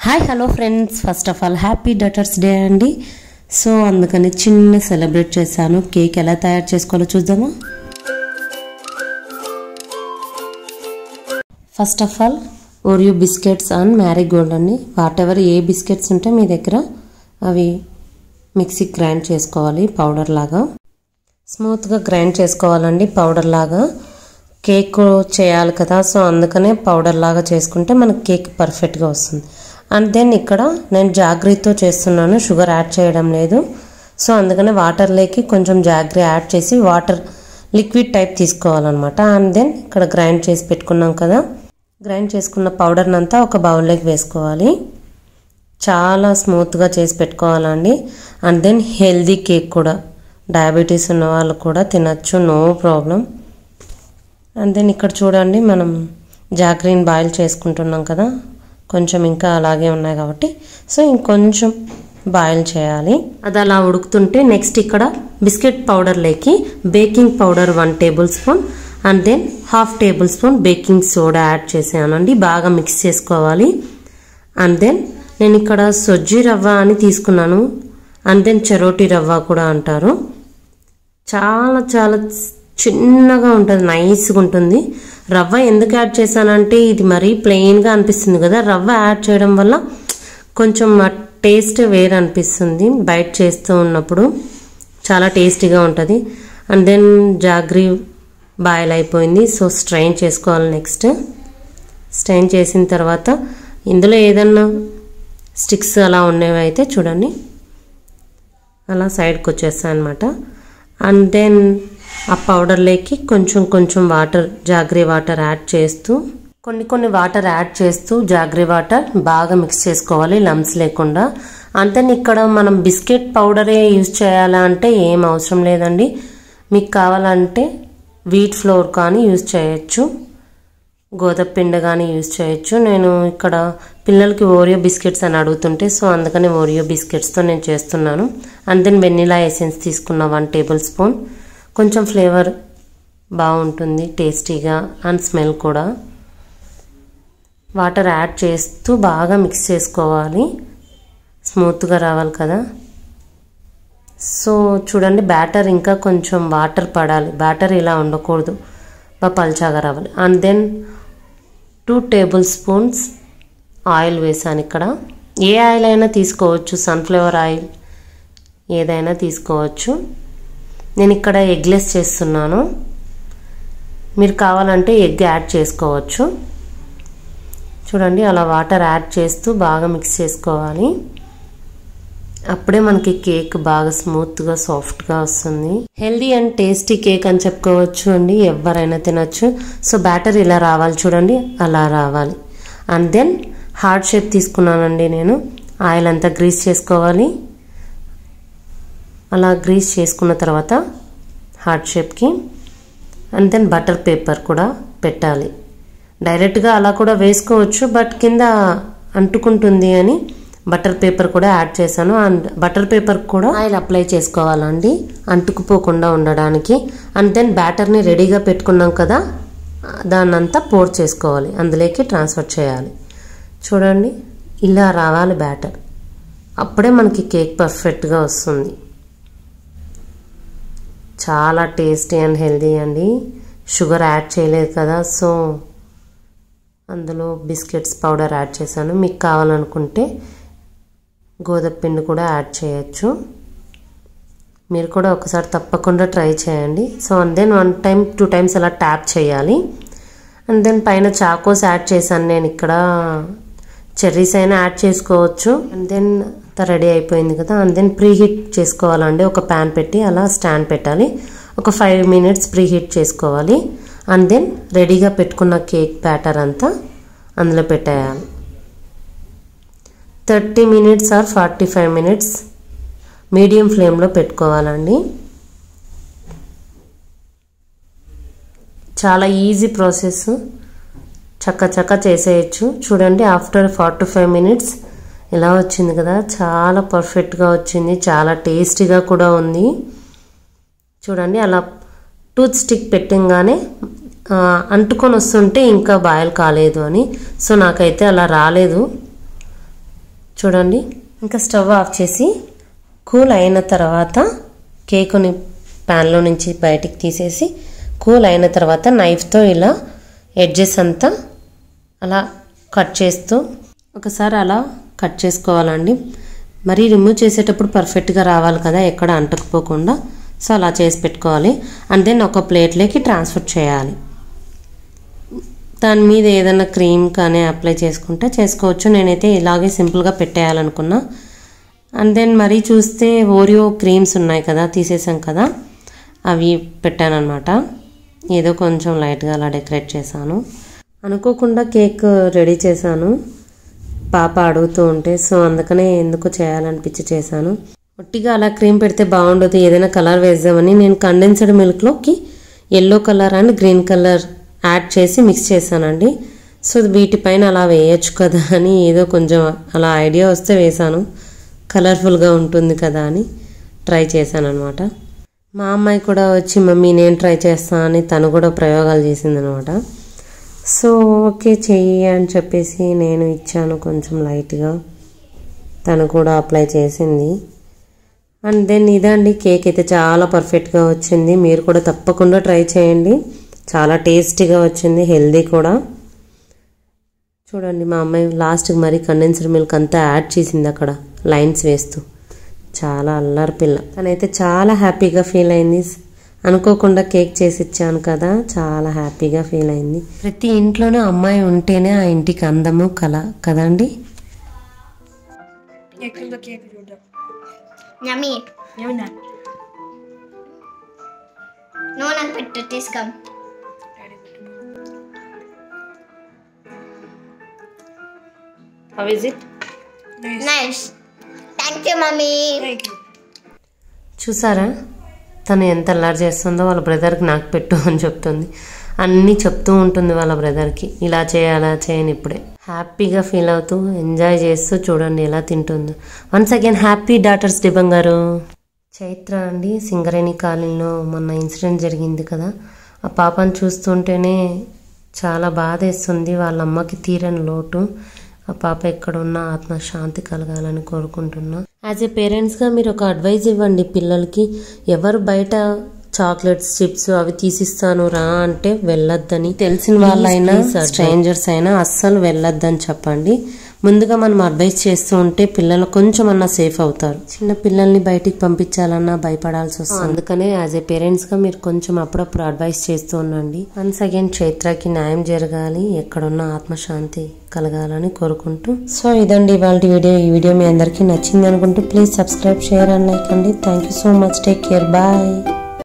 hi hello friends first of all happy daughters day అండి so అందుకని చిన్న celebrate చేశాను కేక్ ఎలా తయారు చేసుకోవాలో చూద్దామా first of all Oreo biscuits and Marigold అండి వాట్ ఎవర్ ఏ బిస్కెట్స్ ఉంటే మీ దగ్గర అవి మిక్సీ గ్రైండ్ చేసుకోవాలి పౌడర్ లాగా స్మూత్గా గ్రైండ్ చేసుకోవాలండి పౌడర్ లాగా కేక్ చేయాలి కదా సో అందుకనే పౌడర్ లాగా చేసుకుంటే మనకి కేక్ పర్ఫెక్ట్గా వస్తుంది అండ్ దెన్ ఇక్కడ నేను జాగ్రీతో చేస్తున్నాను షుగర్ యాడ్ చేయడం లేదు సో అందుకనే వాటర్లోకి కొంచెం జాగ్రీ యాడ్ చేసి వాటర్ లిక్విడ్ టైప్ తీసుకోవాలన్నమాట అండ్ దెన్ ఇక్కడ గ్రైండ్ చేసి పెట్టుకున్నాం కదా గ్రైండ్ చేసుకున్న పౌడర్ని అంతా ఒక బౌల్లోకి వేసుకోవాలి చాలా స్మూత్గా చేసి పెట్టుకోవాలండి అండ్ దెన్ హెల్దీ కేక్ కూడా డయాబెటీస్ ఉన్న వాళ్ళు కూడా తినచ్చు నో ప్రాబ్లం అండ్ దెన్ ఇక్కడ చూడండి మనం జాగ్రీన్ బాయిల్ చేసుకుంటున్నాం కదా కొంచెం ఇంకా అలాగే ఉన్నాయి కాబట్టి సో ఇంకొంచెం బాయిల్ చేయాలి అది అలా ఉడుకుతుంటే నెక్స్ట్ ఇక్కడ బిస్కెట్ పౌడర్లోకి baking powder one tablespoon and then half tablespoon baking soda add చేసానండి బాగా మిక్స్ చేసుకోవాలి అండ్ దెన్ నేను ఇక్కడ సొజ్జి రవ్వ అని తీసుకున్నాను అండ్ దెన్ చెరోటి రవ్వ కూడా అంటారు చాలా చాలా చిన్నగా ఉంటుంది నైస్గా ఉంటుంది రవ్వ ఎందుకు యాడ్ చేశానంటే ఇది మరీ ప్లెయిన్గా అనిపిస్తుంది కదా రవ్వ యాడ్ చేయడం వల్ల కొంచెం టేస్ట్ వేరు అనిపిస్తుంది బయట చేస్తూ ఉన్నప్పుడు చాలా టేస్టీగా ఉంటుంది అండ్ దెన్ జాగ్రీ బాయిల్ అయిపోయింది సో స్ట్రైన్ చేసుకోవాలి నెక్స్ట్ స్ట్రైన్ చేసిన తర్వాత ఇందులో ఏదన్నా స్టిక్స్ అలా ఉండేవి అయితే చూడండి అలా సైడ్కి వచ్చేస్తాయి అనమాట అండ్ దెన్ ఆ పౌడర్లోకి కొంచెం కొంచెం వాటర్ జాగ్రీ వాటర్ యాడ్ చేస్తూ కొన్ని కొన్ని వాటర్ యాడ్ చేస్తూ జాగ్రీ వాటర్ బాగా మిక్స్ చేసుకోవాలి లమ్స్ లేకుండా అంతే ఇక్కడ మనం బిస్కెట్ పౌడరే యూజ్ చేయాలా అంటే ఏం అవసరం లేదండి మీకు కావాలంటే వీట్ ఫ్లోర్ కానీ యూజ్ చేయొచ్చు గోధుమ పిండి కానీ యూజ్ చేయొచ్చు నేను ఇక్కడ పిల్లలకి ఓరియో బిస్కెట్స్ అని అడుగుతుంటే సో అందుకని ఓరియో బిస్కెట్స్తో నేను చేస్తున్నాను అండ్ దెన్ వెనిలా ఎసెన్స్ తీసుకున్న వన్ టేబుల్ స్పూన్ కొంచెం ఫ్లేవర్ బాగుంటుంది టేస్టీగా అండ్ స్మెల్ కూడా వాటర్ యాడ్ చేస్తూ బాగా మిక్స్ చేసుకోవాలి స్మూత్గా రావాలి కదా సో చూడండి బ్యాటర్ ఇంకా కొంచెం వాటర్ పడాలి బ్యాటర్ ఇలా ఉండకూడదు బాగా పల్చాగా రావాలి and then two tablespoons oil వేసాను ఇక్కడ ఏ ఆయిల్ అయినా తీసుకోవచ్చు సన్ఫ్లవర్ ఆయిల్ ఏదైనా తీసుకోవచ్చు నేను ఇక్కడ ఎగ్లెస్ చేస్తున్నాను మీరు కావాలంటే ఎగ్ యాడ్ చేసుకోవచ్చు చూడండి అలా వాటర్ యాడ్ చేస్తూ బాగా మిక్స్ చేసుకోవాలి అప్పుడే మనకి కేక్ బాగా స్మూత్గా సాఫ్ట్గా వస్తుంది హెల్దీ అండ్ టేస్టీ కేక్ అని చెప్పుకోవచ్చు అండి ఎవరైనా తినచ్చు సో బ్యాటర్ ఇలా రావాలి చూడండి అలా రావాలి అండ్ దెన్ హార్ట్ షేప్ తీసుకున్నానండి నేను ఆయిల్ అంతా గ్రీస్ చేసుకోవాలి అలా గ్రీస్ చేసుకున్న తర్వాత హార్ట్ షేప్కి అండ్ దెన్ బటర్ పేపర్ కూడా పెట్టాలి డైరెక్ట్గా అలా కూడా వేసుకోవచ్చు బట్ కింద అంటుకుంటుంది అని బటర్ పేపర్ కూడా యాడ్ చేశాను అండ్ బటర్ పేపర్ కూడా ఆయిల్ అప్లై చేసుకోవాలండి అంటుకుపోకుండా ఉండడానికి అండ్ దెన్ బ్యాటర్ని రెడీగా పెట్టుకున్నాం కదా దాన్ని అంతా పోర్ చేసుకోవాలి అందులోకి ట్రాన్స్ఫర్ చేయాలి చూడండి ఇలా రావాలి బ్యాటర్ అప్పుడే మనకి కేక్ పర్ఫెక్ట్గా వస్తుంది చాలా టేస్టీ అండ్ హెల్దీ అండి షుగర్ యాడ్ చేయలేదు కదా సో అందులో బిస్కెట్స్ పౌడర్ యాడ్ చేశాను మీకు కావాలనుకుంటే గోధుమ పిండి కూడా యాడ్ చేయొచ్చు మీరు కూడా ఒకసారి తప్పకుండా ట్రై చేయండి so and then one time two times అలా ట్యాప్ చేయాలి అండ్ దెన్ పైన చాకోస్ యాడ్ చేశాను నేను ఇక్కడ చెర్రీస్ అయినా యాడ్ చేసుకోవచ్చు అండ్ దెన్ రెడీ అయిపోయింది కదా అండ్ దెన్ ప్రీ హీట్ చేసుకోవాలండి ఒక ప్యాన్ పెట్టి అలా స్టాండ్ పెట్టాలి ఒక ఫైవ్ మినిట్స్ ప్రీ హీట్ చేసుకోవాలి అండ్ దెన్ రెడీగా పెట్టుకున్న కేక్ బ్యాటర్ అంతా అందులో పెట్టేయాలి thirty minutes or forty five minutes medium ఫ్లేమ్లో పెట్టుకోవాలండి చాలా ఈజీ ప్రాసెస్ చక్క చక్క చేసేయచ్చు చూడండి ఆఫ్టర్ ఫార్టీ ఫైవ్ మినిట్స్ ఇలా వచ్చింది కదా చాలా పర్ఫెక్ట్గా వచ్చింది చాలా టేస్టీగా కూడా ఉంది చూడండి అలా టూత్ స్టిక్ పెట్టంగానే అంటుకొని వస్తుంటే ఇంకా బాయిల్ కాలేదు అని సో నాకైతే అలా రాలేదు చూడండి ఇంకా స్టవ్ ఆఫ్ చేసి కూల్ అయిన తర్వాత కేకుని ప్యాన్లో నుంచి బయటికి తీసేసి కూల్ అయిన తర్వాత నైఫ్తో ఇలా ఎడ్జెస్ అంతా అలా కట్ చేస్తూ ఒకసారి అలా కట్ చేసుకోవాలండి మరి రిమూవ్ చేసేటప్పుడు పర్ఫెక్ట్గా రావాలి కదా ఎక్కడ అంటకపోకుండా సో అలా చేసి పెట్టుకోవాలి అండ్ దెన్ ఒక ప్లేట్లోకి ట్రాన్స్ఫర్ చేయాలి దాని మీద ఏదైనా క్రీమ్ కానీ అప్లై చేసుకుంటే చేసుకోవచ్చు నేనైతే ఇలాగే సింపుల్గా పెట్టేయాలనుకున్నా అండ్ దెన్ మరీ చూస్తే ఓరియో క్రీమ్స్ ఉన్నాయి కదా తీసేసాం కదా అవి పెట్టానమాట ఏదో కొంచెం లైట్గా అలా డెకరేట్ చేశాను అనుకోకుండా కేక్ రెడీ చేశాను పాప అడుగుతూ ఉంటే సో అందుకనే ఎందుకు చేయాలనిపించి చేశాను ఒట్టిగా అలా క్రీమ్ పెడితే బాగుండదు ఏదైనా కలర్ వేద్దామని నేను కండెన్స్డ్ మిల్క్లోకి yellow colour and green colour add చేసి మిక్స్ చేశానండి సో వీటిపైన అలా వేయచ్చు కదా అని ఏదో కొంచెం అలా ఐడియా వస్తే వేశాను కలర్ఫుల్గా ఉంటుంది కదా అని ట్రై చేశాను అనమాట మా అమ్మాయి కూడా వచ్చి మమ్మీ నేను ట్రై చేస్తాను అని తను కూడా ప్రయోగాలు చేసిందనమాట సో ఓకే చెయ్యి అని చెప్పేసి నేను ఇచ్చాను కొంచెం లైట్గా తను కూడా అప్లై చేసింది అండ్ దెన్ ఇదండి కేక్ అయితే చాలా పర్ఫెక్ట్గా వచ్చింది మీరు కూడా తప్పకుండా ట్రై చేయండి చాలా టేస్టీగా వచ్చింది హెల్దీ కూడా చూడండి మా అమ్మాయి లాస్ట్కి మరి కండెన్స్డ్ మిల్క్ అంతా యాడ్ చేసింది అక్కడ లైన్స్ వేస్తూ చాలా అల్లరి పిల్ల తనైతే చాలా హ్యాపీగా ఫీల్ అయింది అనుకోకుండా కేక్ చేసి ఇచ్చాను కదా చాలా హ్యాపీగా ఫీల్ అయింది ప్రతి ఇంట్లోనూ అమ్మాయి ఉంటేనే ఆ ఇంటికి అందము కళ కదండి ఎక్కడ కేక్ చూద్దాం యమ్మీ ఏమన్నా నువ్వు నాకు పెట్టు తీసుకో how is it nice thank you mummy thank you చూసారా తను ఎంత అల్లరి చేస్తుందో వాళ్ళ బ్రదర్కి నాకు పెట్టు అని చెప్తుంది అన్నీ చెప్తూ ఉంటుంది వాళ్ళ బ్రదర్కి ఇలా చేయ అలా చేయని ఇప్పుడే హ్యాపీగా ఫీల్ అవుతూ ఎంజాయ్ చేస్తూ చూడండి ఎలా తింటుందో once again happy daughters day బంగారు చైత్ర అండి సింగరేణి కాలనీలో మొన్న ఇన్సిడెంట్ జరిగింది కదా ఆ పాపను చూస్తుంటేనే చాలా బాధ వేస్తుంది వాళ్ళ అమ్మకి తీరని లోటు ఆ పాప ఎక్కడ ఉన్నా ఆత్మశాంతి కలగాలని కోరుకుంటున్నా యాజ్ ఏ పేరెంట్స్గా మీరు ఒక అడ్వైజ్ ఇవ్వండి పిల్లలకి ఎవరు బయట చాక్లెట్స్ చిప్స్ అవి తీసిస్తాను రా అంటే వెళ్ళొద్దని తెలిసిన వాళ్ళైనా స్ట్రేంజర్స్ అయినా అస్సలు వెళ్ళొద్దని చెప్పండి ముందుగా మనం అడ్వైస్ చేస్తూ ఉంటే పిల్లలు కొంచెం అన్నా సేఫ్ అవుతారు చిన్న పిల్లల్ని బయటికి పంపించాలన్నా భయపడాల్సి వస్తుంది అందుకనే యాజ్ ఏ పేరెంట్స్ గా మీరు కొంచెం అప్పుడప్పుడు అడ్వైస్ చేస్తూ ఉండండి వన్స్ అగైన్ చైత్రకి న్యాయం జరగాలి ఎక్కడున్న ఆత్మశాంతి కలగాలని కోరుకుంటూ సో ఇదండి ఇవాళ వీడియో ఈ వీడియో మీ అందరికీ నచ్చింది అనుకుంటూ please subscribe share and like అండి thank you so much take care bye